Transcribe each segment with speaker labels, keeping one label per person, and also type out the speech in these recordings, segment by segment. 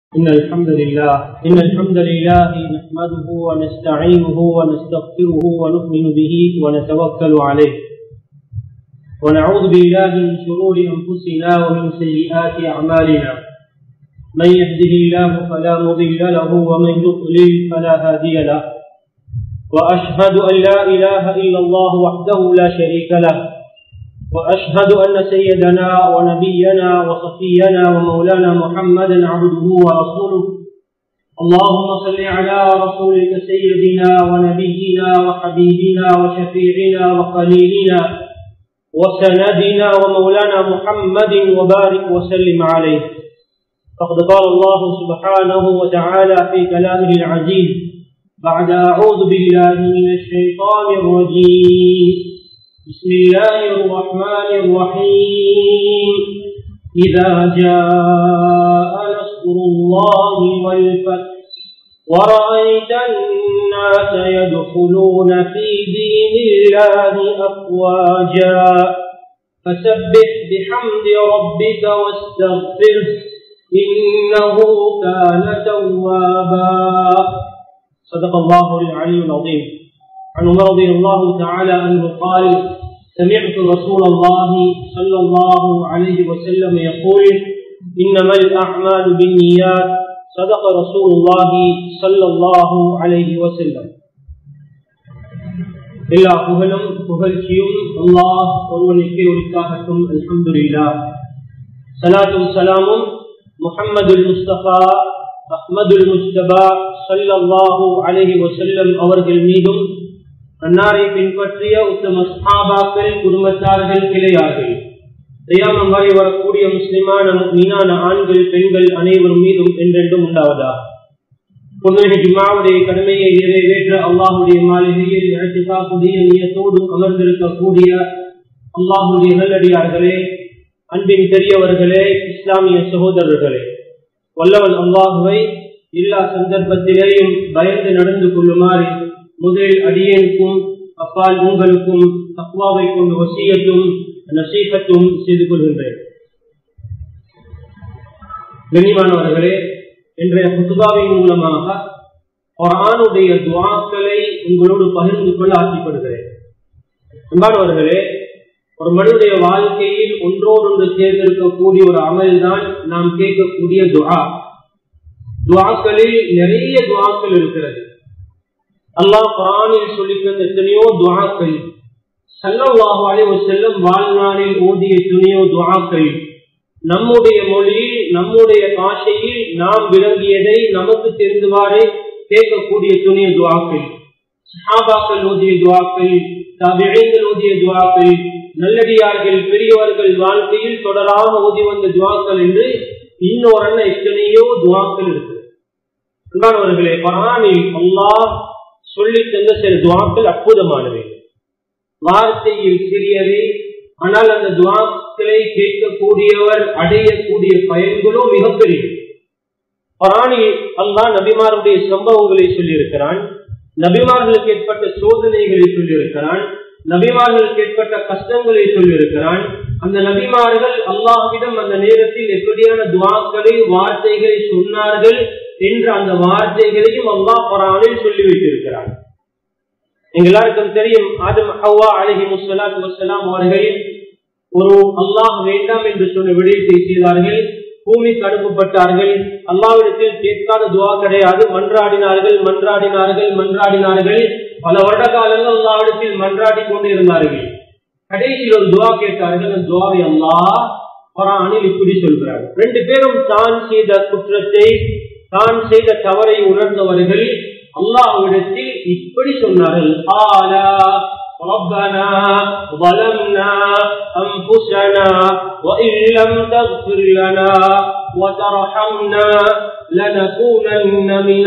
Speaker 1: إن الحمد لله إن الحمد لله نحمده ونستعينه ونستغفره ونؤمن به ونتوكل عليه ونعوذ بالله من شرور أنفسنا ومن سيئات أعمالنا من يهده الله فلا مضل له ومن يضلل فلا هادي له وأشهد أن لا إله إلا الله وحده لا شريك له وأشهد أن سيدنا ونبينا وصفينا ومولانا محمدا عبده ورسوله اللهم صل على رسولك سيدنا ونبينا وحبيبنا وشفيعنا وخليلنا وسندنا ومولانا محمد وبارك وسلم عليه فقد قال الله سبحانه وتعالى في كلامه العزيز بعد أعوذ بالله من الشيطان الرجيم بسم الله الرحمن الرحيم إذا جاء نصر الله والفتح ورأيت الناس يدخلون في دين الله أفواجا فسبح بحمد ربك واستغفره إنه كان توابا صدق الله العلي العظيم عن عمر رضي الله تعالى عنه قال سمعت رسول الله صلى الله عليه وسلم يقول إنما الأعمال بالنيات صدق رسول الله صلى الله عليه وسلم எல்லா புகழும் புகழ்ச்சியும் அல்லாஹ் ஒருவனுக்கு உரித்தாகட்டும் அல்ஹம்துலில்லா சலாத்தும் சலாமும் முஹம்மதுல் முஸ்தபா அஹ்மதுல் முஸ்தபா சல்லல்லாஹு அலைஹி வசல்லம் அவர்கள் மீதும் அன்னாரை பின்பற்றிய உத்தம சஹாபாக்கள் குடும்பத்தார்கள் கிளையார்கள் தயாமம் வரை வரக்கூடிய முஸ்லிமான மீனான ஆண்கள் பெண்கள் அனைவரும் மீதும் என்றென்றும் உண்டாவதா பொன்னுடைய ஜிமாவுடைய கடமையை நிறைவேற்ற அல்லாஹுடைய மாளிகையில் இழத்துக்காக்கூடிய நீயத்தோடு அமர்ந்திருக்கக்கூடிய அல்லாஹுடைய நல்லடியார்களே அன்பின் பெரியவர்களே இஸ்லாமிய சகோதரர்களே வல்லவன் அல்லாஹுவை எல்லா சந்தர்ப்பத்திலேயும் பயந்து நடந்து கொள்ளுமாறு முதலில் அடியேனுக்கும் அப்பால் உங்களுக்கும் தக்வாவை கொண்டு வசியத்தும் நசீகத்தும் செய்து கொள்கின்றேன் கண்ணியமானவர்களே இன்றைய புத்துபாவின் மூலமாக குரானுடைய துவாக்களை உங்களோடு பகிர்ந்து கொள்ள ஆசைப்படுகிறேன் அன்பானவர்களே ஒரு மனிதனுடைய வாழ்க்கையில் ஒன்றோடொன்று சேர்ந்திருக்கக்கூடிய ஒரு அமல் தான் நாம் கேட்கக்கூடிய துவா துவாக்களில் நிறைய துவாக்கள் இருக்கிறது அல்லாஹ் குரானில் சொல்லி தந்த எத்தனையோ துவாக்கள் சல்லல்லாஹு அலைஹி செல்லும் வாழ்நாளில் ஓதிய எத்தனையோ துவாக்கள் நம்முடைய மொழியில் நம்முடைய பாஷையில் நாம் விளங்கியதை நமக்கு தெரிந்துவாறு கேட்கக்கூடிய துணிய துவாக்கள் சஹாபாக்கள் ஓதிய துவாக்கள் தவிழைகள் ஓதிய துவாக்கள் நல்லடியார்கள் பெரியவர்கள் வாழ்க்கையில் தொடராக ஓதி வந்த துவாக்கள் என்று இன்னொரு எத்தனையோ துவாக்கள் இருக்கு அன்பானவர்களே பரானில் அல்லாஹ் சொல்லி தந்த சில துவாக்கள் அற்புதமானவை வார்த்தையில் சிறியவை ஆனால் அந்த துவாக்களை கேட்கக்கூடியவர் அடையக்கூடிய பயன்களும் மிகப்பெரியது பராணில் அல்லா நபிமாருடைய சம்பவங்களை சொல்லியிருக்கிறான் நபிமார்களுக்கு ஏற்பட்ட சோதனைகளை சொல்லியிருக்கிறான் நபிமார்களுக்கு ஏற்பட்ட கஷ்டங்களை சொல்லியிருக்கிறான் அந்த நபிமார்கள் அல்லாஹ்விடம் அந்த நேரத்தில் எப்படியான துவாக்களை வார்த்தைகளை சொன்னார்கள் என்ற அந்த வார்த்தைகளையும் அல்லாஹ் பரானில் சொல்லி வைத்திருக்கிறார் எங்க எல்லாருக்கும் தெரியும் ஆதம் ஹவ்வா அலஹி முஸ்லாத்து வசலாம் அவர்கள் ஒரு அல்லாஹ் வேண்டாம் என்று சொன்ன விடயத்தை செய்தார்கள் பூமிக்கு அனுப்பப்பட்டார்கள் அல்லாவிடத்தில் கேட்காத துவா கிடையாது மன்றாடினார்கள் மன்றாடினார்கள் மன்றாடினார்கள் பல வருட காலங்கள் அல்லாவிடத்தில் மன்றாடி கொண்டு இருந்தார்கள் கடைசியில் ஒரு துவா கேட்டார்கள் அந்த துவாவை அல்லாஹ் குரானில் இப்படி சொல்கிறார் ரெண்டு பேரும் தான் செய்த குற்றத்தை தான் செய்த தவறை உணர்ந்தவர்கள் அல்லாஹ்விடத்தில் இப்படி சொன்னார்கள் ஆலா ربنا ظلمنا أنفسنا وإن لم تغفر لنا وترحمنا لنكونن من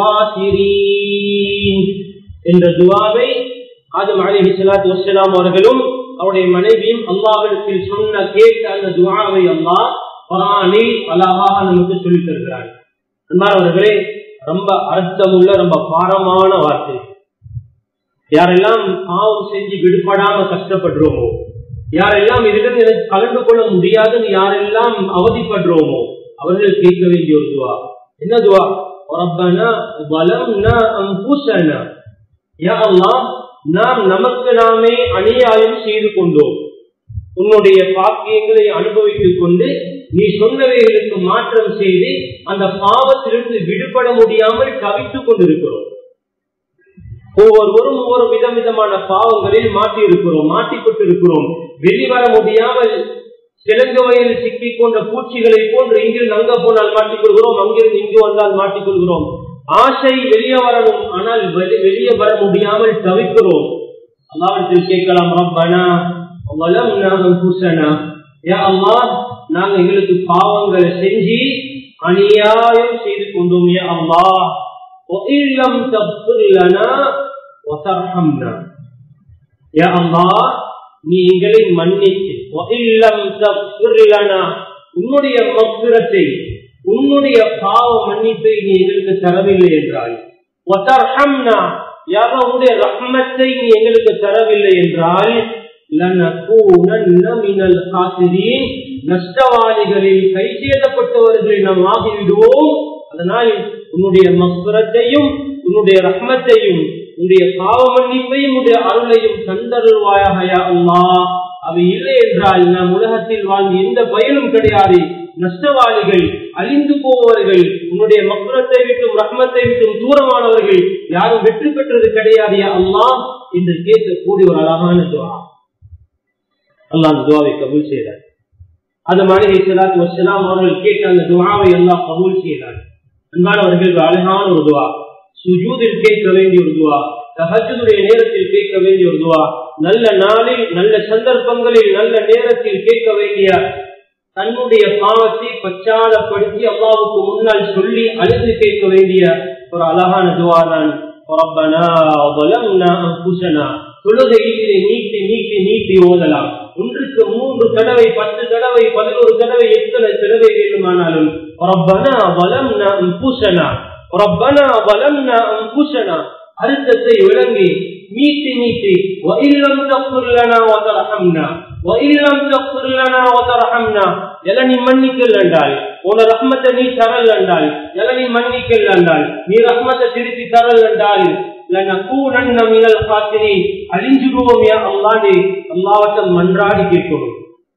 Speaker 1: الخاسرين என்ற துவாவை ஆதம் அலிஹி சலாத்து வசலாம் அவர்களும் அவருடைய மனைவியும் அல்லாவிடத்தில் சொன்ன கேட்ட அந்த துவாவை அல்லாஹ் குரானில் அழகாக நமக்கு சொல்லித் தருகிறார் அன்பானவர்களே ரொம்ப அர்த்தமுள்ள ரொம்ப பாரமான வார்த்தை யாரெல்லாம் பாவம் செஞ்சு விடுபடாம கஷ்டப்படுறோமோ யாரெல்லாம் இதிலிருந்து எனக்கு கலந்து கொள்ள முடியாதுன்னு யாரெல்லாம் அவதிப்படுறோமோ அவர்கள் கேட்க வேண்டிய ஒரு துவா என்ன துவா ரப்பனா வலம்னா அன்புசனா யா அல்லாஹ் நாம் நமக்கு நாமே அநியாயம் செய்து கொண்டோம் உன்னுடைய பாக்கியங்களை அனுபவித்துக் கொண்டு நீ சொன்னவைகளுக்கு மாற்றம் செய்து அந்த பாவத்திலிருந்து விடுபட முடியாமல் தவித்துக் கொண்டிருக்கிறோம் ஒவ்வொருவரும் ஒவ்வொரு விதம் விதமான பாவங்களில் மாட்டி இருக்கிறோம் மாட்டிக்கொண்டு இருக்கிறோம் வெளிவர முடியாமல் சிலங்கு வயலில் சிக்கிக் கொண்ட பூச்சிகளை போன்று இங்கிருந்து அங்க போனால் மாட்டிக்கொள்கிறோம் அங்கிருந்து இங்கு வந்தால் மாட்டிக்கொள்கிறோம் ஆசை வெளியே வரணும் ஆனால் வெளியே வர முடியாமல் தவிக்கிறோம் அல்லாவிடத்தில் கேட்கலாம் ரப்பனா வலம்னா அன்புசனா யா அல்லாஹ் நாங்க எங்களுக்கு பாவங்களை செஞ்சு அநியாயம் செய்து கொண்டோம் யா அல்லாஹ் وَإِن لَّمْ تَغْفِرْ لَنَا وَتَرْحَمْنَا யா அல்லாஹ் நீ எங்களை மன்னித்து وَإِن لَّمْ تَغْفِرْ لَنَا உன்னுடைய மக்ஃபிரத்தை உன்னுடைய பாவ மன்னிப்பை நீ எங்களுக்கு தரவில்லை என்றால் وَتَرْحَمْنَا யா அல்லாஹ் உன்னுடைய ரஹ்மத்தை நீ எங்களுக்கு தரவில்லை என்றால் நஷ்டவாதிகளில் கை செய்தப்பட்டவர்களில் நாம் ஆகிவிடுவோம் அதனால் உன்னுடைய மக்குரத்தையும் உன்னுடைய ரஹ்மத்தையும் உன்னுடைய பாவ மன்னிப்பையும் உன்னுடைய அருளையும் தந்தருள்வாயாக அல்லா அவை இல்லை என்றால் நாம் உலகத்தில் வாழ்ந்து எந்த பயனும் கிடையாது நஷ்டவாளிகள் அழிந்து போபவர்கள் உன்னுடைய மக்குரத்தை விட்டும் ரஹ்மத்தை விட்டும் தூரமானவர்கள் யாரும் வெற்றி பெற்றது கிடையாது அல்லா என்று கேட்கக்கூடிய ஒரு அழகான துவா அல்லாஹ் அந்த துவாவை கபூல் செய்தார் அது மாளிகை சலாத்து வசலாம் அவர்கள் கேட்ட அந்த துவாவை எல்லாம் கபூல் செய்தார் அன்பானவர்கள் அழகான ஒரு துவா சுஜூதில் கேட்க வேண்டிய ஒரு துவா தஹஜுடைய நேரத்தில் கேட்க வேண்டிய ஒரு துவா நல்ல நாளில் நல்ல சந்தர்ப்பங்களில் நல்ல நேரத்தில் கேட்க வேண்டிய தன்னுடைய பாவத்தை பச்சாலப்படுத்தி அல்லாவுக்கு முன்னால் சொல்லி அழுது கேட்க வேண்டிய ஒரு அழகான துவா தான் ربنا ظلمنا انفسنا தொழுகையிலே நீட்டி நீட்டி நீட்டி ஓதலாம் ஒன்றுக்கு மூன்று தடவை பத்து தடவை பதினோரு தடவை எத்தனை தடவை வேண்டுமானாலும் ரப்பனா வலம்னா அன்புசனா ரப்பனா வலம்னா அன்புசனா அர்த்தத்தை விளங்கி நீட்டி நீட்டி وَإِلَّمْ تَغْفِرْ لَنَا وَتَرْحَمْنَا وَإِلَّمْ تَغْفِرْ لَنَا وَتَرْحَمْنَا எல்லாம் நீ மன்னிக்கல் என்றால் உன ரஹ்மத்தை நீ தரல் என்றால் எல்லாம் நீ மன்னிக்கல் என்றால் நீ ரஹ்மத்தை திருப்பி தரல் என்றால் لنكونن من الخاسرين அழிஞ்சுடுவோம் யா அல்லாஹ்வே அல்லாஹ்விடம் மன்றாடி கேட்கணும்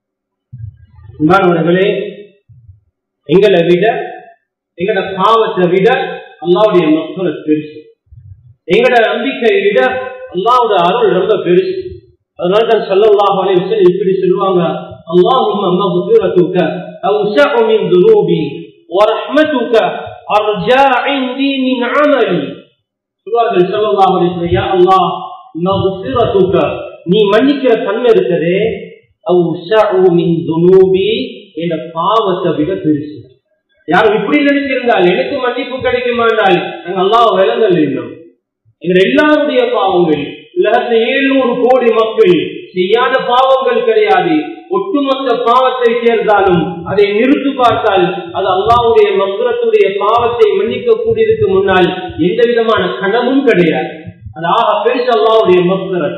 Speaker 1: அன்பானவர்களே எங்களை விட எங்கட பாவத்தை விட அல்லாவுடைய மக்கள் பெருசு எங்கட நம்பிக்கையை விட அல்லாவுடைய அருள் ரொம்ப பெருசு அதனால தான் சல்லல்லாஹு அலைஹி வஸல்லம் இப்படி சொல்லுவாங்க அல்லாஹும்ம மக்ஃபிரத்துக அவ்ஸஅ மின் துனூபி ورحمتك ارجى عندي من عملي சொல்வார்கள் சல்லல்லாஹு அலைஹி வஸல்லம் யா அல்லாஹ் மக்ஃபிரத்துக நீ மன்னிக்கிற தன்மை இருக்கதே அவ்ஸஅ மின் துனூபி என்ற பாவத்தை விட பெருசு யாரும் இப்படி நினைச்சிருந்தால் எனக்கு மன்னிப்பு கிடைக்குமாண்டால் நாங்கள் அல்லாஹ் விலங்கல் இன்னும் எங்கள் எல்லாருடைய பாவங்கள் உலகத்தில் ஏழுநூறு கோடி மக்கள் செய்யாத பாவங்கள் கிடையாது ஒட்டுமொத்த பாவத்தை சேர்ந்தாலும் அதை நிறுத்து பார்த்தால் அது அல்லாவுடைய மக்குரத்துடைய பாவத்தை மன்னிக்க கூடியதுக்கு முன்னால் எந்த விதமான கனவும் கிடையாது அது ஆக பெருசு அல்லாவுடைய மக்குரத்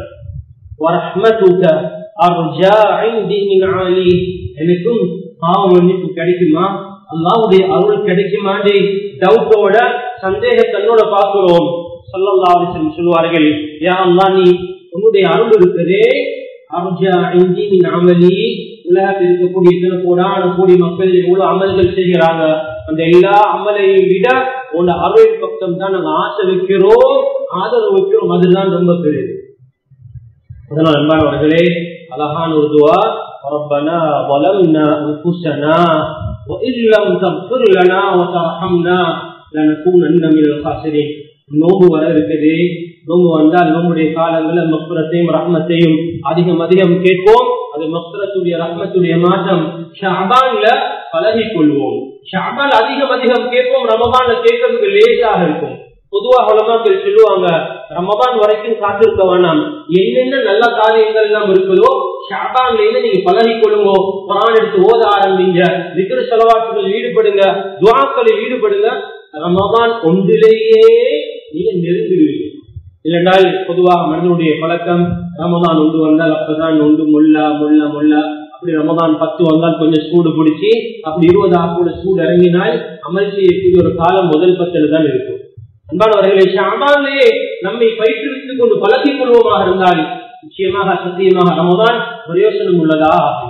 Speaker 1: எனக்கும் பாவ மன்னிப்பு கிடைக்குமா அல்லாவுடைய அருள் கிடைக்குமாண்டே டவுட்டோட சந்தேக தன்னோட பார்க்கிறோம் சொல்லல்லாவிசன் சொல்வார்கள் யா அல்லா நீ உன்னுடைய அருள் இருக்குதே அர்ஜா இந்தி மின் அமலி உலகத்தில் இருக்கக்கூடிய இத்தனை கோடான கோடி மக்கள் எவ்வளவு அமல்கள் செய்கிறாங்க அந்த எல்லா அமலையும் விட உன் அருள் பக்கம் தான் நாங்க ஆசை வைக்கிறோம் ஆதரவு வைக்கிறோம் அதுதான் ரொம்ப பெரியது அதனால் அன்பானவர்களே அழகான ஒரு துவா ربنا ظلمنا انفسنا وان لم تغفر لنا وترحمنا لنكونن من الخاسرين நோம்பு வர இருக்குது நோம்பு வந்தால் நோம்புடைய காலங்களில் மக்குரத்தையும் ரஹ்மத்தையும் அதிகம் அதிகம் கேட்போம் அது மக்குரத்துடைய ரஹ்மத்துடைய மாதம் ஷாபான்ல பழகி கொள்வோம் ஷாபான் அதிகம் அதிகம் கேட்போம் ரமபான்ல கேட்கறதுக்கு லேசாக இருக்கும் பொதுவாக உலமாக்கள் சொல்லுவாங்க ரமபான் வரைக்கும் காத்திருக்க வேணாம் என்னென்ன நல்ல காரியங்கள் எல்லாம் இருக்குதோ ஷாபான்ல இருந்து நீங்க பழகி கொள்ளுங்க குரான் எடுத்து ஓத ஆரம்பிங்க விக்கிர செலவாட்டுகள் ஈடுபடுங்க துவாக்களில் ஈடுபடுங்க ரமபான் ஒன்றிலேயே நீங்க நெருங்கிடுவீங்க இல்லைன்றால் பொதுவாக மனிதனுடைய பழக்கம் ரமதான் ஒன்று வந்தால் அப்பதான் ஒன்று முல்லா முல்லா முல்லா அப்படி ரமதான் பத்து வந்தால் கொஞ்சம் சூடு பிடிச்சி அப்படி இருபது ஆக்கூட சூடு இறங்கினால் அமல் செய்யக்கூடிய ஒரு காலம் முதல் பத்துல தான் இருக்கும் அன்பானவர்களே ஷாபானிலே நம்மை பயிற்றுவித்துக் கொண்டு பழக்கிக் கொள்வோமாக இருந்தால் நிச்சயமாக சத்தியமாக ரமதான் பிரயோசனம் உள்ளதா ஆகும்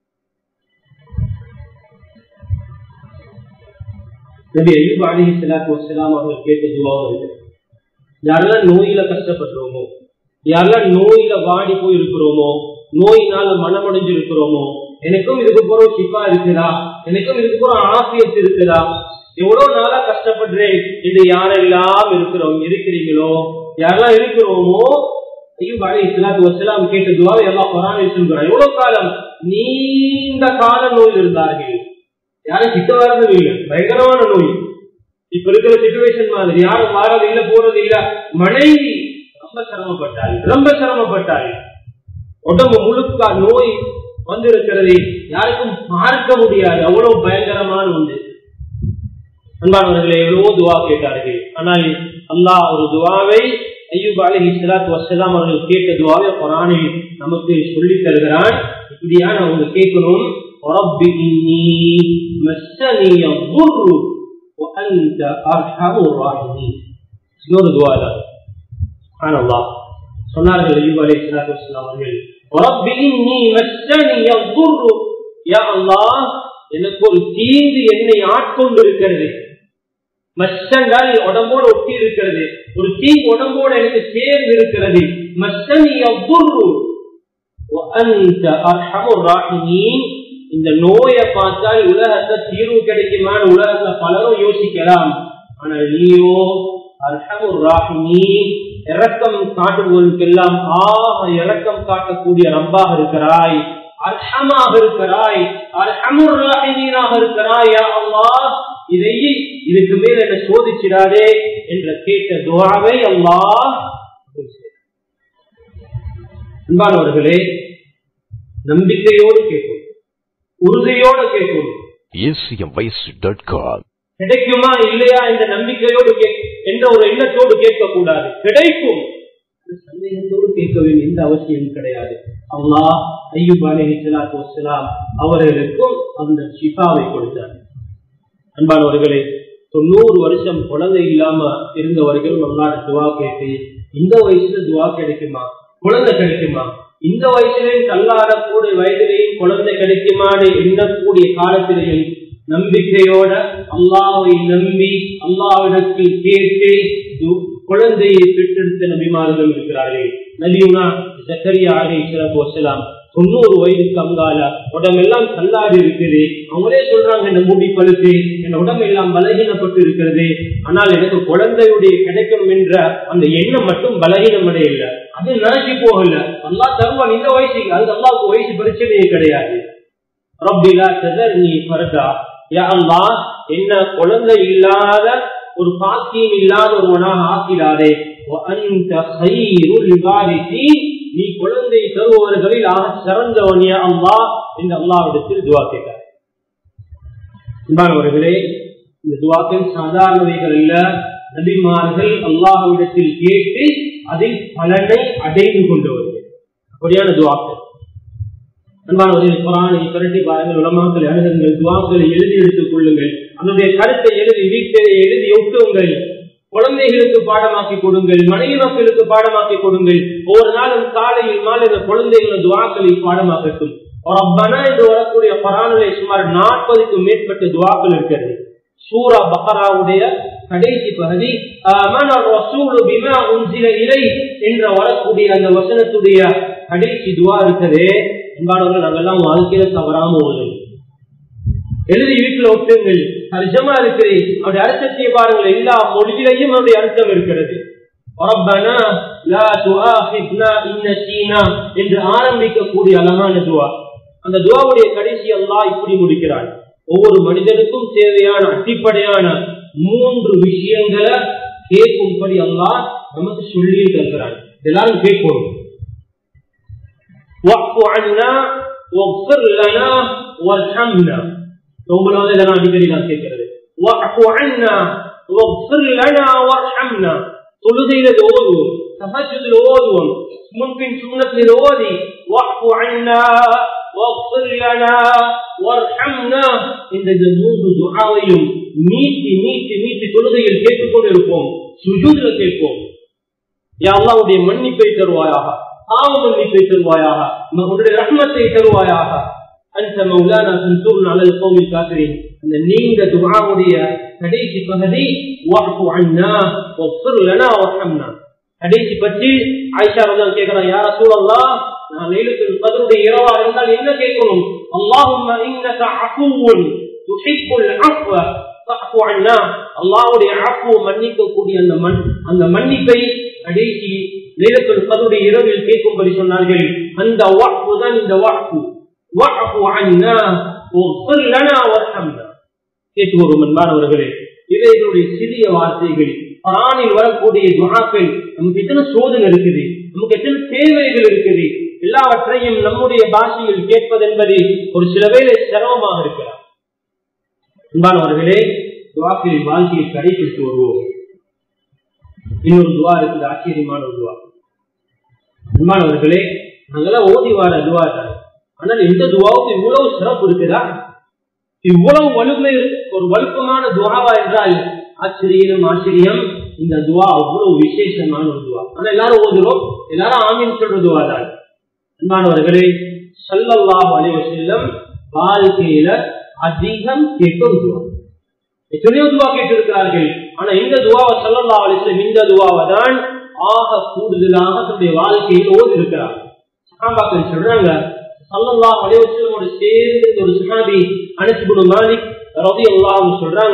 Speaker 1: நபி ஐயூப் அலிஹி சலாத்து வசலாம் அவர்கள் கேட்ட துவாவும் இது யாரெல்லாம் நோயில கஷ்டப்படுறோமோ யாரெல்லாம் நோயில வாடி போய் இருக்கிறோமோ நோயினால மனமடைஞ்சு இருக்கிறோமோ எனக்கும் இதுக்கு போற சிப்பா இருக்குதா எனக்கும் இதுக்கு போற ஆசியத்து இருக்குதா எவ்வளவு நாளா கஷ்டப்படுறேன் இது யாரெல்லாம் இருக்கிறோம் இருக்கிறீங்களோ யாரெல்லாம் இருக்கிறோமோ ஐயூப் அலி இஸ்லாத்து வசலாம் கேட்ட துவாவை எல்லாம் குரானை சொல்கிறார் எவ்வளவு காலம் நீண்ட கால நோயில் இருந்தார்கள் யாரும் கிட்ட வர்றதும் இல்லை பயங்கரமான நோய் இப்ப இருக்கிற சுச்சுவேஷன் மாதிரி யாரும் வாரது இல்ல போறது இல்ல மனைவி ரொம்ப சிரமப்பட்டாள் ரொம்ப சிரமப்பட்டாள் உடம்பு முழுக்க நோய் வந்திருக்கிறது யாருக்கும் பார்க்க முடியாது அவ்வளவு பயங்கரமான ஒன்று அன்பானவர்களே எவ்வளவோ துவா கேட்டார்கள் ஆனால் அல்லாஹ் ஒரு துவாவை ஐயூப் அலி இஸ்லாத் வசலாம் அவர்கள் கேட்ட துவாவை குரானில் நமக்கு சொல்லித் தருகிறான் இப்படியான அவங்க கேட்கணும் رب إني مسني الضر وأنت أرحم الراحمين இன்னொரு துவா தான் سبحان الله சொன்னார்கள் ஐயூப் அலி இஸ்லாத்து வசலாம் அவர்கள் رب إني مسني الضر يا الله எனக்கு ஒரு தீங்கு என்னை ஆட்கொண்டிருக்கிறது மச்சங்கள் உடம்போடு ஒட்டி இருக்கிறது ஒரு தீங்கு உடம்போடு எனக்கு சேர்ந்து இருக்கிறது மச்சனி அவ்வொரு இந்த நோயை பார்த்தால் உலகத்தை தீர்வு கிடைக்குமான்னு உலகத்துல பலரும் யோசிக்கலாம் ஆனால் நீயோ அர்ஹமுர் ராஹிமி இறக்கம் காட்டுவதற்கெல்லாம் ஆக இறக்கம் காட்டக்கூடிய ரப்பாக இருக்கிறாய் அர்ஹமாக இருக்கிறாய் அர்ஹமுர் ராஹிமீனாக இருக்கிறாய் யா அல்லாஹ் இதை இதுக்கு மேல் என்ன சோதிச்சிடாதே என்ற கேட்ட துவாவை அல்லாஹ் அன்பானவர்களே நம்பிக்கையோடு கேட்கும் உறுதியோடு கேட்கும்
Speaker 2: acmvoice.com
Speaker 1: கிடைக்குமா இல்லையா என்ற நம்பிக்கையோடு என்ற ஒரு எண்ணத்தோடு கேட்கக்கூடாது கிடைக்கும் சந்தேகத்தோடு கேட்க வேண்டிய எந்த அவசியம் கிடையாது அல்லா ஐயூப் அலி சலாத்து வசலாம் அவர்களுக்கும் அந்த ஷிஃபாவை கொடுத்தார் அன்பானவர்களே தொண்ணூறு வருஷம் குழந்தை இல்லாம இருந்தவர்கள் நம்மளால துவா கேட்டு இந்த வயசுல துவா கிடைக்குமா குழந்தை கிடைக்குமா இந்த வயசுலையும் தள்ளாடக்கூடிய வயதிலையும் குழந்தை கிடைக்குமான்னு எண்ணக்கூடிய காலத்திலையும் நம்பிக்கையோட அல்லாவை நம்பி அல்லாவிடத்தில் கேட்டு குழந்தையை பெற்றெடுத்த நபிமார்கள் இருக்கிறார்கள் நபியுனா சக்கரியா அலி இஸ்லாத்து வசலாம் தொண்ணூறு வயதுக்கு அங்கால உடம்பெல்லாம் தள்ளாடி இருக்குது அவங்களே சொல்றாங்க இந்த முடி பழுத்து என் உடம்பெல்லாம் பலகீனப்பட்டு இருக்கிறது ஆனால் எனக்கு குழந்தையுடைய கிடைக்கும் என்ற அந்த எண்ணம் மட்டும் பலகீனம் அடையல அது நினைச்சு போகல அல்லா தருவான் இந்த வயசுக்கு அது அல்லாவுக்கு வயசு பிரச்சனையே கிடையாது ரப்பிலா ததர் நீ பரதா யா அல்லா என்ன குழந்தை இல்லாத ஒரு பாக்கியம் இல்லாத ஒருவனாக ஆக்கிடாதே நீ குழந்தை தருபவர்களில் ஆக சிறந்தவனியா அம்மா இந்த அல்லாவிடத்தில் துவா கேட்டார் அன்பானவர்களே இந்த துவாக்கள் சாதாரணவைகள் அல்ல நபிமார்கள் அல்லாஹ்விடத்தில் கேட்டு அதில் பலனை அடைந்து கொண்டவர்கள் அப்படியான துவாக்கள் அன்பானவர்கள் குரானை புரட்டி பாருங்கள் உலமாக்கள் எழுதுங்கள் துவாக்களை எழுதி எடுத்துக் கொள்ளுங்கள் அதனுடைய கருத்தை எழுதி வீட்டிலே எழுதி ஒட்டுங்கள் குழந்தைகளுக்கு பாடமாக்கி கொடுங்கள் மனைவி மக்களுக்கு பாடமாக்கி கொடுங்கள் ஒவ்வொரு நாளும் காலையில் மாலை இந்த குழந்தைகள் துவாக்களை பாடமாக்கட்டும் ரப்பனா என்று வரக்கூடிய பரானிலே சுமார் நாற்பதுக்கும் மேற்பட்ட துவாக்கள் இருக்கிறது சூரா பஹராவுடைய கடைசி பகுதி பிமா உன்சில இலை என்ற வரக்கூடிய அந்த வசனத்துடைய கடைசி துவா இருக்குது என்பானவர்கள் நாங்கெல்லாம் வாழ்க்கையில தவறாம ஓதும் எழுதி வீட்டில் ஒட்டுங்கள் தர்ஜமா இருக்குது அவருடைய அர்த்தத்தை பாருங்கள் எல்லா மொழியிலையும் அவருடைய அர்த்தம் இருக்கிறது ரப்பனா லா துஆஹித்னா இன் நசீனா என்று ஆரம்பிக்கக்கூடிய அழகான துவா அந்த துவாவுடைய கடைசி அல்லாஹ் இப்படி முடிக்கிறான் ஒவ்வொரு மனிதனுக்கும் தேவையான அடிப்படையான மூன்று விஷயங்களை கேட்கும்படி அல்லாஹ் நமக்கு சொல்லி தருகிறான் எல்லாரும் கேட்கணும் واعف عنا واغفر لنا وارحمنا உங்களோட இதை நான் அடிக்கடி நான் கேட்கிறது واعف عنا واغفر لنا وارحمنا தொழுகையில ஓதுவோம் சஹஜத்தில் ஓதுவோம் முன்பின் சுண்ணத்தில் ஓதி واعف عنا واغفر لنا وارحمنا இந்த இந்த மூன்று துஆவையும் நீட்டி நீட்டி நீட்டி தொழுகையில் கேட்டுக்கொண்டிருப்போம் சுஜூதுல கேட்போம் யா அல்லாஹ்வுடைய மன்னிப்பை தருவாயாக பாவ மன்னிப்பை தருவாயாக உன்னுடைய ரஹ்மத்தை தருவாயாக அந்த மௌலானா சன்சூர்ன் அலல் கோவில் காக்கிறேன் அந்த நீண்ட துஆவுடைய கடைசி பகுதி வஃபு அன்னா வஃபிர் லனா வர்ஹம்னா கடைசி பற்றி ஆயிஷா ரலியல்லாஹு கேக்குறாங்க யா ரசூலல்லாஹ் நான் லைலத்துல் கத்ருடைய இரவா இருந்தால் என்ன கேட்கணும் அல்லாஹும்ம இன்னக அஃபுவுன் துஹிப்புல் அஃவ ஃபஃபு அன்னா அல்லாஹ்வுடைய அஃபு மன்னிக்கக்கூடிய அந்த மன் அந்த மன்னிப்பை கடைசி லைலத்துல் கத்ருடைய இரவில் கேட்கும்படி சொன்னார்கள் அந்த வஃபு தான் இந்த வஃபு வஃபு அன்னா வஃபிர் லனா வர்ஹம்னா கேட்டுக்கொள்வோம் அன்பானவர்களே இவைகளுடைய சிறிய வார்த்தைகள் குரானில் வரக்கூடிய துணாக்கள் நமக்கு எத்தனை சோதனை இருக்குது நமக்கு எத்தனை தேவைகள் இருக்குது எல்லாவற்றையும் நம்முடைய பாஷையில் கேட்பது என்பது ஒரு சில வேலை சிரமமாக இருக்கிறார் அன்பானவர்களே துவாக்களின் வாழ்க்கையை கடைபிடித்து வருவோம் இன்னொரு துவா இருக்குது ஆச்சரியமான ஒரு துவா அன்பானவர்களே நாங்கெல்லாம் ஓதி வார துவா தான் ஆனால் இந்த துவாவுக்கு இவ்வளவு சிறப்பு இருக்குதா இவ்வளவு வலுமை ஒரு வலுப்பமான துவாவா என்றால் ஆச்சரியம் ஆச்சரியம் இந்த துவா அவ்வளவு விசேஷமான ஒரு துவா ஆனா எல்லாரும் ஓதுறோம் எல்லாரும் ஆமீன் சொல்ற துவா தான் அன்பானவர்களே சல்லல்லாஹு அலைஹி வஸல்லம் வாழ்க்கையில அதிகம் கேட்கும் துவா எத்தனையோ துவா கேட்டிருக்கிறார்கள் ஆனா இந்த துவாவை சல்லல்லாஹு அலைஹி வஸல்லம் இந்த துவாவை தான் ஆக கூடுதலாக தன்னுடைய வாழ்க்கையில் ஓதி இருக்கிறார் சஹாபாக்கள் சொல்றாங்க சல்லல்லாஹு அலைஹி வஸல்லமோடு சேர்ந்து ஒரு சஹாபி அனஸ் இப்னு மாலிக் ரலியல்லாஹு சொல்றாங்க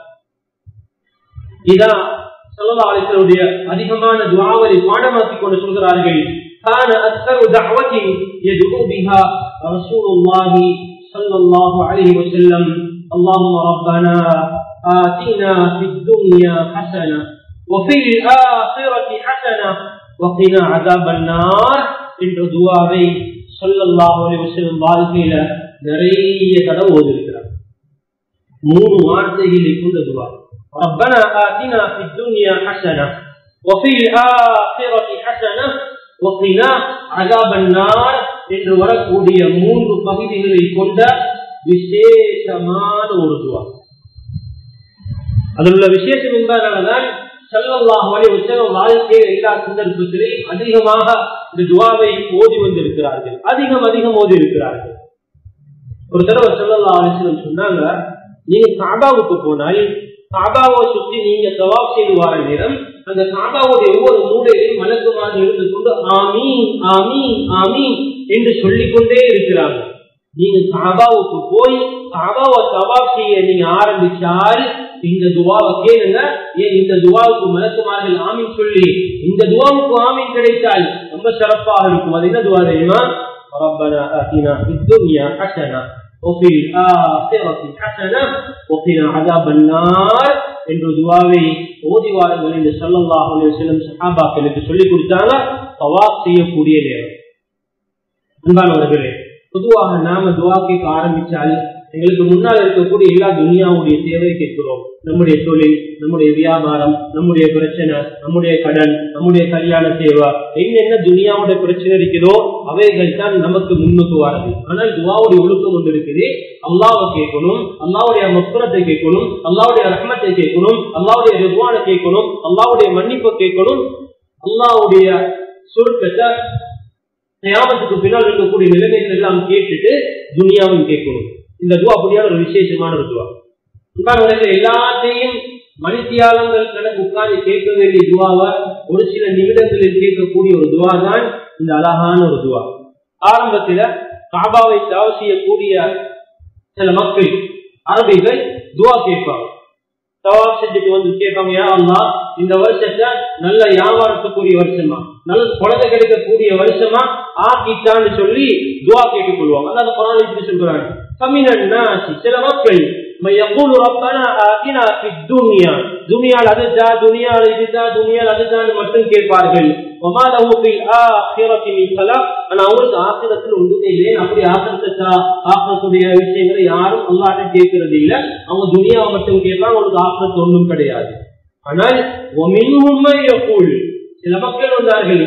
Speaker 1: இதா சல்லல்லாஹு அலைஹி வஸல்லுடைய அதிகமான துஆவை பாடமாக்கி கொண்டு சொல்கிறார்கள் كان أكثر دعوة يدعو بها رسول الله صلى الله عليه وسلم اللهم ربنا آتنا في الدنيا حسنة وفي الآخرة حسنة وقنا عذاب النار என்ற துவாவை சொல்லல்லாஹு அலைஹி வஸல்லம் வாழ்க்கையில நிறைய தடவை ஓதிருக்கிறார் மூணு வார்த்தைகளை கொண்ட துவா ربنا آتنا في الدنيا حسنة وفي الآخرة حسنة وقنا عذاب النار என்று வரக்கூடிய மூன்று பகுதிகளை கொண்ட விசேஷமான ஒரு துவா அதில் உள்ள விசேஷம் என்பதனால்தான் சல்லல்லாஹு அலைஹி வஸல்லம் வாழ்க்கையில் எல்லா சந்தர்ப்பத்திலையும் அதிகமாக இந்த துவாவை ஓதி வந்திருக்கிறார்கள் அதிகம் அதிகம் ஓதி இருக்கிறார்கள் ஒரு தடவை சல்லல்லாஹு அலைஹி வஸல்லம் சொன்னாங்க நீங்க காபாவுக்கு போனால் காபாவை சுற்றி நீங்க தவாப் செய்து வர நேரம் அந்த காபாவுடைய ஒவ்வொரு மூடையிலும் மலக்குமாக இருந்து கொண்டு ஆமீன் ஆமீன் ஆமீன் என்று சொல்லிக்கொண்டே இருக்கிறாங்க நீங்க காபாவுக்கு போய் காபாவை தவாப் செய்ய நீங்க ஆரம்பிச்சால் இந்த துவாவை கேளுங்க ஏன் இந்த துவாவுக்கு மலக்குமார்கள் ஆமீன் சொல்லி இந்த துவாவுக்கு ஆமீன் கிடைத்தால் ரொம்ப சிறப்பாக இருக்கும் அது என்ன துவா தெரியுமா ربنا آتنا في الدنيا حسنة وفي الآخرة حسنة وقنا عذاب النار என்ற துவாவை ஓதி வாருங்கள் என்று சல்லல்லாஹு அலைஹி வஸல்லம் சஹாபாக்களுக்கு சொல்லிக் கொடுத்தாங்க தவாப் செய்யக்கூடிய நேரம் அன்பானவர்களே பொதுவாக நாம துவா கேட்க ஆரம்பிச்சால் எங்களுக்கு முன்னால் இருக்கக்கூடிய எல்லா துனியாவுடைய தேவை கேட்கிறோம் நம்முடைய தொழில் நம்முடைய வியாபாரம் நம்முடைய பிரச்சனை நம்முடைய கடன் நம்முடைய கல்யாண தேவை என்னென்ன துனியாவுடைய பிரச்சனை இருக்கிறதோ அவைகள் தான் நமக்கு முன்னுக்கு வரது ஆனால் துவாவுடைய ஒழுக்கம் ஒன்று இருக்குது அல்லாவை கேட்கணும் அல்லாவுடைய மக்குரத்தை கேட்கணும் அல்லாவுடைய ரஹ்மத்தை கேட்கணும் அல்லாவுடைய ரிவானை கேட்கணும் அல்லாவுடைய மன்னிப்பை கேட்கணும் அல்லாவுடைய சுருக்கத்தை நியாமத்துக்கு பின்னால் இருக்கக்கூடிய நிலைமைகள் எல்லாம் கேட்டுட்டு துனியாவும் கேட்கணும் இந்த துவா அப்படியான ஒரு விசேஷமான ஒரு துவா உட்கார்ந்து எல்லாத்தையும் மணித்தியாலங்கள் கணக்கு உட்கார்ந்து கேட்க வேண்டிய துவாவை ஒரு சில நிமிடங்களில் கேட்கக்கூடிய ஒரு துவா தான் இந்த அழகான ஒரு துவா ஆரம்பத்துல காபாவை தவறு செய்யக்கூடிய சில மக்கள் அரபிகள் துவா கேட்பாங்க தவாப் செஞ்சுட்டு வந்து கேட்பாங்க யா அல்லா இந்த வருஷத்தை நல்ல வியாபாரத்துக்குரிய வருஷமா நல்ல குழந்தை கிடைக்கக்கூடிய வருஷமா ஆக்கிட்டான்னு சொல்லி துவா கேட்டுக் கொள்வாங்க அதாவது குரான் இப்படி சொல்றாங்க கம்மினா சில மக்கள் يقول ربنا آتنا في الدنيا துனியால் அதுதான் துனியால் இதுதான் துனியால் அதுதான் மட்டும் கேட்பார்கள் وما له في الآخرة من خلاق ஆனா அவங்களுக்கு ஆசிரத்தில் ஒன்றுமே இல்லை அப்படி ஆசிரத்தை ஆசிரத்துடைய விஷயங்களை யாரும் அல்லாட்ட கேட்கறது இல்லை அவங்க துனியாவை மட்டும் கேட்பாங்க அவங்களுக்கு ஆசிரத்து ஒன்றும் கிடையாது ஆனால் சில மக்கள் வந்தார்கள்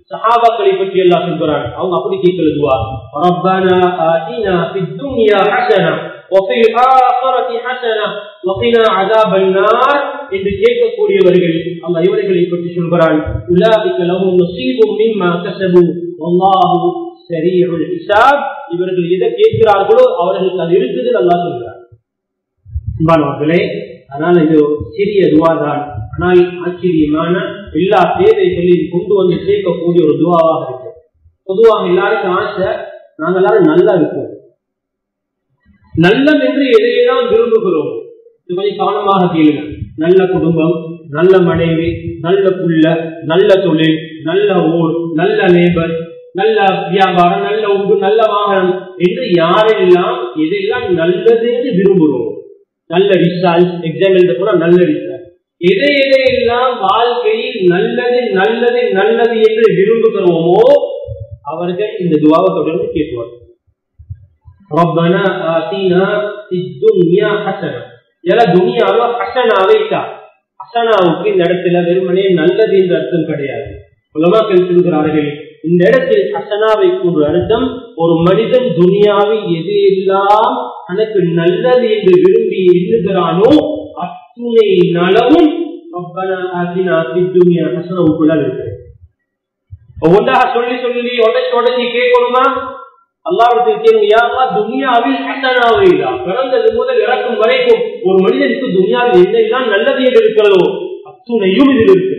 Speaker 1: சஹாபாக்களை பற்றி எல்லாம் சொல்கிறான் அவங்க அப்படி கேட்கல துவா ரப்பனா ஆதினா ஃபித் துன்யா ஹஸனா وفي الآخرة حسنة وقنا عذاب النار என்று கேட்கக்கூடியவர்கள் அல்லாஹ் இவர்களை பற்றி சொல்கிறான் உலாபிக்க லஹும் நஸீபும் மிம்மா கஸபு வல்லாஹு ஸரீஉல் ஹிசாப் இவர்கள் எதை கேட்கிறார்களோ அவர்களுக்கு அது இருக்குது அல்லாஹ் சொல்கிறார் அன்பானவர்களே அதனால் இது சிறிய துவா தான் ஆனால் ஆச்சரியமான எல்லா தேவைகளையும் கொண்டு வந்து சேர்க்கக்கூடிய ஒரு துவாவாக இருக்கு பொதுவாக எல்லாருக்கும் ஆசை நாங்கள் எல்லாரும் நல்லா இருப்போம் நல்லம் என்று எதையெல்லாம் விரும்புகிறோம் இது கொஞ்சம் கவனமாக கேளுங்க நல்ல குடும்பம் நல்ல மனைவி நல்ல புள்ள நல்ல தொழில் நல்ல ஊர் நல்ல லேபர் நல்ல வியாபாரம் நல்ல உண்டு நல்ல வாகனம் என்று யாரெல்லாம் எதையெல்லாம் நல்லது என்று விரும்புகிறோம் நல்ல ரிசல்ட் எக்ஸாம் எழுத கூட நல்ல ரிசல்ட் எதை எதையெல்லாம் வாழ்க்கையில் நல்லது நல்லது நல்லது என்று விரும்புகிறோமோ அவர்கள் இந்த துவாவை தொடர்ந்து கேட்பார் ربنا آتنا في الدنيا حسنة எல துனியாவை ஹசனாவை தான் ஹசனாவுக்கு இந்த இடத்துல வெறுமனே நல்லது என்ற அர்த்தம் கிடையாது உலமாக்கள் சொல்கிறார்கள் இந்த இடத்தில் ஹசனாவை கூறு அர்த்தம் ஒரு மனிதன் துனியாவில் எது எல்லாம் தனக்கு நல்லது என்று விரும்பி எண்ணுகிறானோ அத்துணை நலவும் ரப்பனா ஆத்தினா துனியா ஹசனாவுக்குள்ள இருக்கு ஒவ்வொன்றாக சொல்லி சொல்லி உடச்சி உடச்சி கேட்கணுமா அல்லாவிடத்தில் கேளுங்க யாரா துனியாவில் ஹசனாவை பிறந்தது முதல் இறக்கும் வரைக்கும் ஒரு மனிதனுக்கு துனியாவில் என்னெல்லாம் நல்லது என்று இருக்கிறதோ அத்துணையும் இதில் இருக்கிறது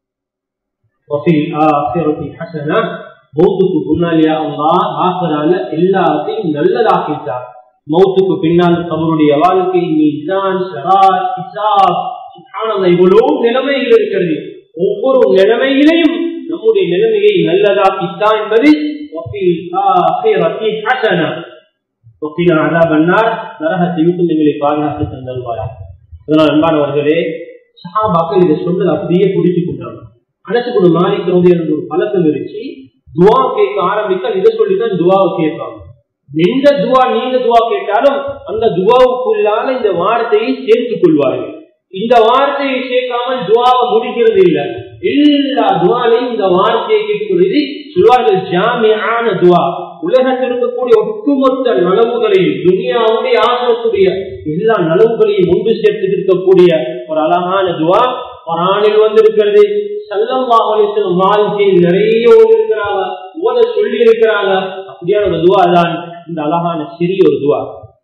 Speaker 1: மௌத்துக்கு முன்னாலியா அல்லா ஆசரால எல்லாத்தையும் நல்லதாக்கிட்டார் மௌத்துக்கு பின்னால் அவருடைய வாழ்க்கை மீசான் ஷராத் ஹிசாப் இவ்வளவு நிலைமைகள் இருக்கிறது ஒவ்வொரு நிலைமையிலையும் நம்முடைய நிலைமையை நல்லதாக்கித்தான் என்பது நரகத்தை விட்டு எங்களை பாதுகாத்து தந்தல்வாரா அதனால் அன்பானவர்களே சஹாபாக்கள் இதை சொன்னது அப்படியே பிடிச்சு கொண்டாங்க மனசுக்குள்ள மாறிக்கிறது எனக்கு ஒரு பழக்கம் இருந்துச்சு துவா கேட்க ஆரம்பிக்க இதை சொல்லிதான் துவாவை கேட்பாங்க எந்த துவா நீங்க துவா கேட்டாலும் அந்த துவாவுக்குள்ளால இந்த வார்த்தையை சேர்த்துக் கொள்வார்கள் இந்த வார்த்தையை சேர்க்காமல் துவாவை முடிக்கிறது இல்லை எல்லா துவாலையும் இந்த வார்த்தையை கேட்கிறது சொல்வார்கள் ஜாமியான துவா உலகத்தில் இருக்கக்கூடிய ஒட்டுமொத்த நலவுகளையும் துனியாவுடைய ஆசனத்துடைய எல்லா நலவுகளையும் ஒன்று சேர்த்து இருக்கக்கூடிய ஒரு அழகான துவா பரானில் வந்திருக்கிறது சல்லம்பாவலிசன் வாழ்க்கையில் நிறைய ஓடி இருக்கிறாங்க ஓத சொல்லி இருக்கிறாங்க அப்படியான ஒரு துவா தான் இந்த அழகான சிறிய ஒரு துவா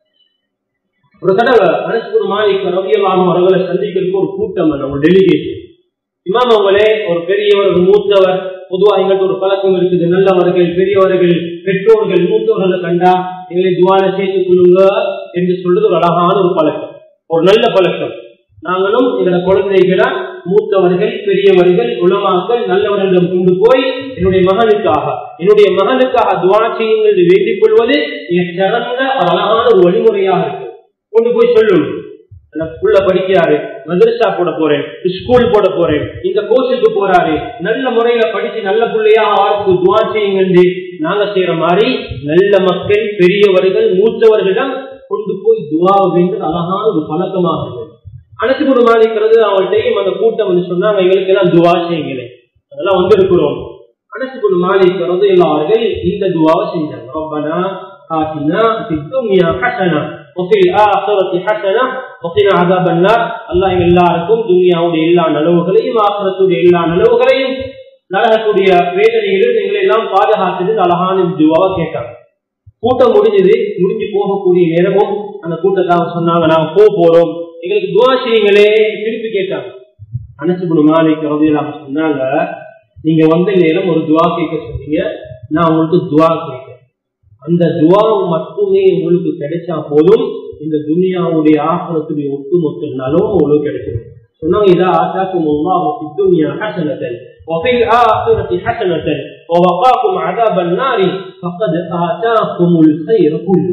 Speaker 1: ஒரு தடவை அரசு மாலிக் ரவியலாம் அவர்களை சந்திக்கிறதுக்கு ஒரு கூட்டம் நம்ம டெலிகேஷன் இமாம் அவங்களே ஒரு பெரியவர் ஒரு மூத்தவர் பொதுவா எங்களுக்கு ஒரு பழக்கம் இருக்குது நல்லவர்கள் பெரியவர்கள் பெற்றோர்கள் மூத்தவர்களை கண்டா எங்களை துவால சேர்த்துக் கொள்ளுங்க என்று சொல்றது ஒரு அழகான ஒரு பழக்கம் ஒரு நல்ல பழக்கம் நாங்களும் எங்களோட குழந்தைகளை மூத்தவர்கள் பெரியவர்கள் உலமாக்கள் நல்லவர்களிடம் கொண்டு போய் என்னுடைய மகனுக்காக என்னுடைய மகனுக்காக துவா செய்யுங்கள் என்று வேண்டிக் கொள்வது என் சிறந்த அழகான ஒரு வழிமுறையாக இருக்கு கொண்டு போய் சொல்லணும் புள்ள படிக்கிறாரு மதரசா போட போறேன் ஸ்கூல் போட போறேன் இந்த கோர்ஸுக்கு போறாரு நல்ல முறையில படிச்சு நல்ல பிள்ளையா அவருக்கு துவா செய்யுங்க நாங்க செய்யற மாதிரி நல்ல மக்கள் பெரியவர்கள் மூத்தவர்களிடம் கொண்டு போய் துவா வேண்டும் அழகான ஒரு பழக்கமாக அனைத்து குடும்பம் இருக்கிறது அவங்கள்ட்டையும் அந்த கூட்டம் வந்து சொன்னாங்க எங்களுக்கு எல்லாம் துவா செய்யுங்களே அதெல்லாம் வந்திருக்கிறோம் அனைத்து குடும்பம் இருக்கிறது எல்லார்கள் இந்த துவாவை செஞ்சாங்க ரப்பனா ஆத்தினா ஃபித்துன்யா ஹஸனா وفي الآخرة حسنة وقنا عذاب النار الله எல்லாருக்கும் துனியாவுடைய எல்லா நலவுகளையும் ஆசிரத்துடைய எல்லா நலவுகளையும் நரகத்துடைய வேதனையிலிருந்து எங்களை எல்லாம் பாதுகாத்தது அழகான துவாவை கேட்டாங்க கூட்டம் முடிஞ்சது முடிஞ்சு போகக்கூடிய நேரமும் அந்த கூட்டத்தை சொன்னாங்க நாங்க போக போறோம் எங்களுக்கு துவா செய்யுங்களே திருப்பி கேட்டாங்க அனசுபுடு மாலிக் ரவியலாம் சொன்னாங்க நீங்க வந்த நேரம் ஒரு துவா கேட்க சொன்னீங்க நான் உங்களுக்கு துவா கேட்கிறேன் அந்த துவா மட்டுமே உங்களுக்கு கிடைச்சா போதும் இந்த துனியாவுடைய ஆசிரத்துடைய ஒட்டுமொத்த நலவும் உங்களுக்கு கிடைக்கும் சொன்னாங்க இதா ஆசாக்கும் அல்லாஹ் في الدنيا حسنة وفي الآخرة حسنة ووقاكم عذاب النار فقد آتاكم الخير كله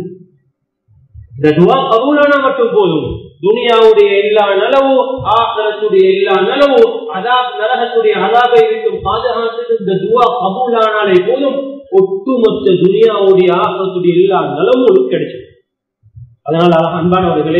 Speaker 1: இந்த துவா கபூலானா மட்டும் போதும் துனியாவுடைய எல்லா நலவு ஆசிரத்துடைய எல்லா நலவு அதா நரகத்துடைய அதாபை இருக்கும் பாதுகாத்து இந்த துவா கபூலானாலே போதும் ஒட்டுமொத்த துனியாவுடைய ஆசிரத்துடைய எல்லா நலவும் கிடைச்சது அதனால அன்பானவர்களே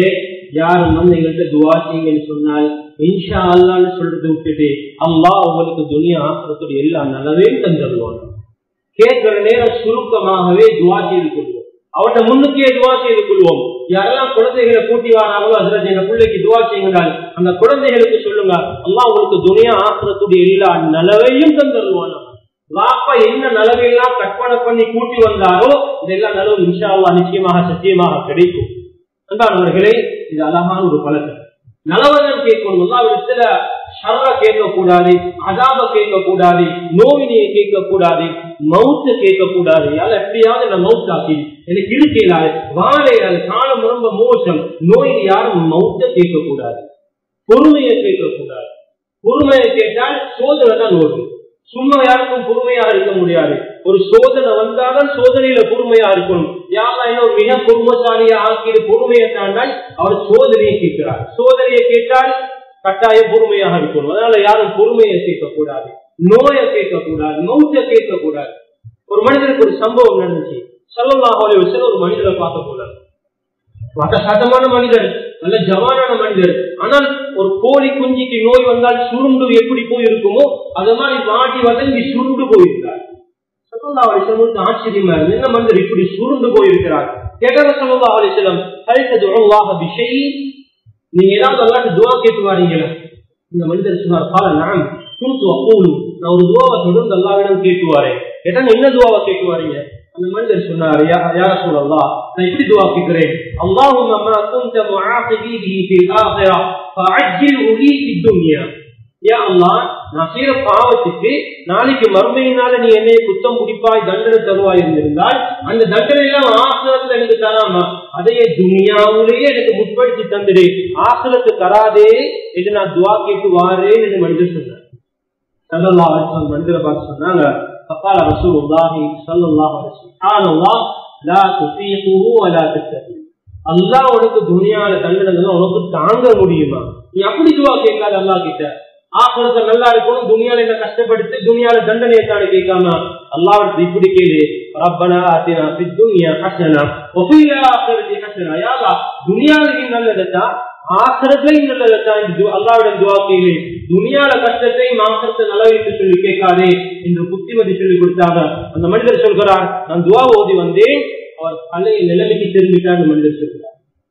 Speaker 1: யாரும் வந்து எங்கள்கிட்ட துவா செய்யுங்கன்னு சொன்னால் இன்ஷா அல்லான்னு சொல்றது விட்டுட்டு அல்லாஹ் உங்களுக்கு துனியா ஆக்கிறதுடைய எல்லா நல்லதையும் தந்துடுவாங்க கேட்கிற நேரம் சுருக்கமாகவே துவா செய்து கொள்வோம் அவட்ட முன்னுக்கே துவா செய்து கொள்வோம் யாரெல்லாம் குழந்தைகளை கூட்டி வராங்களோ அதுல எங்க பிள்ளைக்கு துவா செய்யுங்கள் அந்த குழந்தைகளுக்கு சொல்லுங்க அல்லாஹ் உங்களுக்கு துனியா ஆக்கிறதுடைய எல்லா நலவையும் தந்துடுவானா வாப்பா என்ன நலவையெல்லாம் கற்பனை பண்ணி கூட்டி வந்தாரோ இதெல்லாம் நலவு இன்ஷா அல்லாஹ் நிச்சயமாக சத்தியமாக கிடைக்கும் அன்பானவர்களே இது அழகான ஒரு பழக்கம் நலவரம் கேட்கணும் அல்லாவிடத்துல ஷர்ர கேட்கக்கூடாது அதாப கேட்கக்கூடாது நோவினியை கேட்கக்கூடாது மவுத்த கேட்கக்கூடாது யால எப்படியாவது நான் மவுத்தாக்கி எனக்கு இருக்கலாது வாழையாது காலம் ரொம்ப மோசம் நோயில் யாரும் மவுத்த கேட்கக்கூடாது பொறுமையை கேட்கக்கூடாது பொறுமையை கேட்டால் சோதனை தான் ஓடும் சும்மா யாருக்கும் பொறுமையாக இருக்க முடியாது ஒரு சோதனை வந்தாதான் சோதனையில பொறுமையா இருக்கணும் யாரா என்ன மிக பொறுமசாலியா ஆக்கிய பொறுமையை தாண்டால் அவர் சோதனையை கேட்கிறார் சோதனையை கேட்டால் கட்டாய பொறுமையாக இருக்கணும் அதனால யாரும் பொறுமையை கேட்கக்கூடாது நோயை கேட்கக்கூடாது மௌத்த கேட்கக்கூடாது ஒரு மனிதனுக்கு ஒரு சம்பவம் நடந்துச்சு சொல்லலாம் ஒரு மனிதரை பார்க்க கூடாது வட்டசாட்டமான மனிதர் நல்ல ஜவானான மனிதர் ஆனால் ஒரு கோழி குஞ்சிக்கு நோய் வந்தால் சுருண்டு எப்படி போயிருக்குமோ அது மாதிரி வாடி வதங்கி சுருண்டு போயிருக்கார் சல்லா அலிசலுக்கு ஆச்சரியமா இருந்து என்ன மனிதர் இப்படி சுருண்டு போயிருக்கிறார் கேட்டார சல்லா அலிசலம் கழித்தது உருவாக விஷயி நீங்க ஏதாவது அல்லாட்டு துவா கேட்டு வாரீங்களா இந்த மனிதர் சொன்னார் கால நான் குந்து அப்போலும் நான் ஒரு துவாவை தொடர்ந்து அல்லாவிடம் கேட்டுவாரே கேட்டா என்ன துவாவை கேட்டு வாரீங்க அந்த மனிதர் சொன்னார் யார சொல்லலாம் நான் இப்படி துவா கேட்கிறேன் اللهم ما كنت معاقبي به في الآخرة فعجل لي في الدنيا யா அல்லாஹ் நான் செய்யற பாவத்துக்கு நாளைக்கு மறுமையினால நீ என்னை குத்தம் குடிப்பாய் தண்டனை தருவாய் இருந்திருந்தால் அந்த தண்டனை எல்லாம் ஆசிரத்துல எனக்கு தராமா அதையே துனியாவிலேயே எனக்கு முற்படுத்தி தந்துடு ஆசிரத்து தராதே என்று நான் துவா கேட்டு வாரேன் என்று மனிதர் சொன்னார் சல்லல்லா அலிஸ்லாம் மனிதரை பார்த்து சொன்னாங்க فقال رسول الله صلى الله عليه وسلم سبحان الله لا تطيقه ولا تستطيع அல்லாஹ் உனக்கு துணியால தண்டனை உனக்கு தாங்க முடியுமா நீ அப்படி துவா கேட்காத அல்லாஹ் கிட்ட ஆக்கிரத்தை நல்லா இருக்கணும் துணியால என்ன கஷ்டப்படுத்தி துணியால தண்டனையை தானே கேட்காம அல்லாஹ் இப்படி கேளு ரப்பனா ஆத்தினா ஃபி துன்யா ஹஸனா வ ஃபில் ஆখিরাতি ஹஸனா யா அல்லாஹ் துனியாவிலும் நல்லதா ஆக்கிரத்தையும் நல்லதா என்று அல்லாஹ்விடம் துஆ கேளு துனியால கஷ்டத்தையும் ஆக்கிரத்தை நல்லவைத்து சொல்லி கேட்காதே என்று புத்திமதி சொல்லி கொடுத்தாங்க அந்த மனிதர் சொல்கிறார் நான் துவா ஓதி வந்தேன் அவர் பழைய நிலைமைக்கு திரும்பிட்டார் அந்த மனிதர் சொல்கிறார்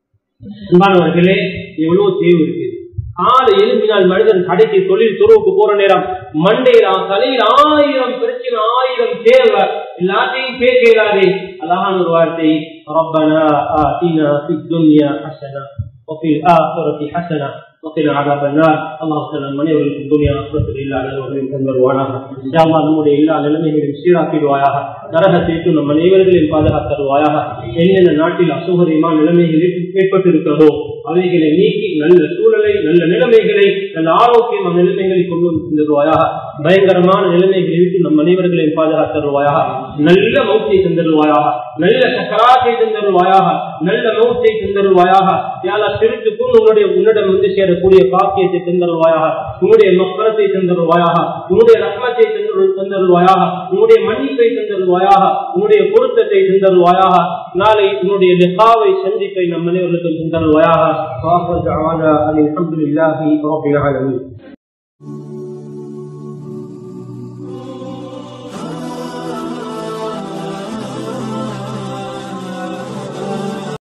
Speaker 1: அன்பானவர்களே எவ்வளவு தேவை இருக்குது காலை எழுப்பினால் மனிதன் கடைக்கு தொழில் துறவுக்கு போற நேரம் மண்டையில தலையில் ஆயிரம் பிரச்சனை ஆயிரம் தேவை எல்லாத்தையும் கேட்கிறாரே அழகான ஒரு வார்த்தை ரப்பனா ஆத்தினா في الدنيا حسنة وفي الآخرة حسنة وقنا عذاب النار اللهم صل على من يولد الدنيا آخرة إلا على وجهك தருவானாக இன்ஷா அல்லாஹ் நம்முடைய எல்லா நிலைமைகளையும் சீராக்கிடுவாயாக நரகத்தை நம் அனைவர்களையும் பாதுகாத்தருவாயாக என்னென்ன நாட்டில் அசௌகரியமான நிலைமைகள் ஏற்பட்டிருக்கிறதோ அவைகளை நீக்கி நல்ல சூழலை நல்ல நிலைமைகளை நல்ல ஆரோக்கியமான நிலைமைகளை கொண்டு தந்துருவாயாக பயங்கரமான நிலைமைகளை விட்டு நம் அனைவர்களையும் பாதுகாத்தருவாயாக நல்ல மௌத்தை தந்தருவாயாக நல்ல சக்கராத்தை தந்தருவாயாக நல்ல மௌத்தை தந்தருவாயாக யாரா திருத்துக்கும் உன்னுடைய உன்னிடம் வந்து சேரக்கூடிய பாக்கியத்தை தந்தருவாயாக உன்னுடைய மக்களத்தை தந்தருவாயாக உன்னுடைய ரத்னத்தை தந்தரு தந்தருவாயாக உன்னுடைய மன்னிப்பை தந்தருவாயாக உன்னுடைய பொருத்தத்தை தந்தருவாயாக நாளை உன்னுடைய லிகாவை சந்திப்பை நம் அனைவர்களுக்கும் தந்தருவாயாக வாஹர் தஅவானா அல்ஹம்துலில்லாஹி ரப்பில் ஆலமீன்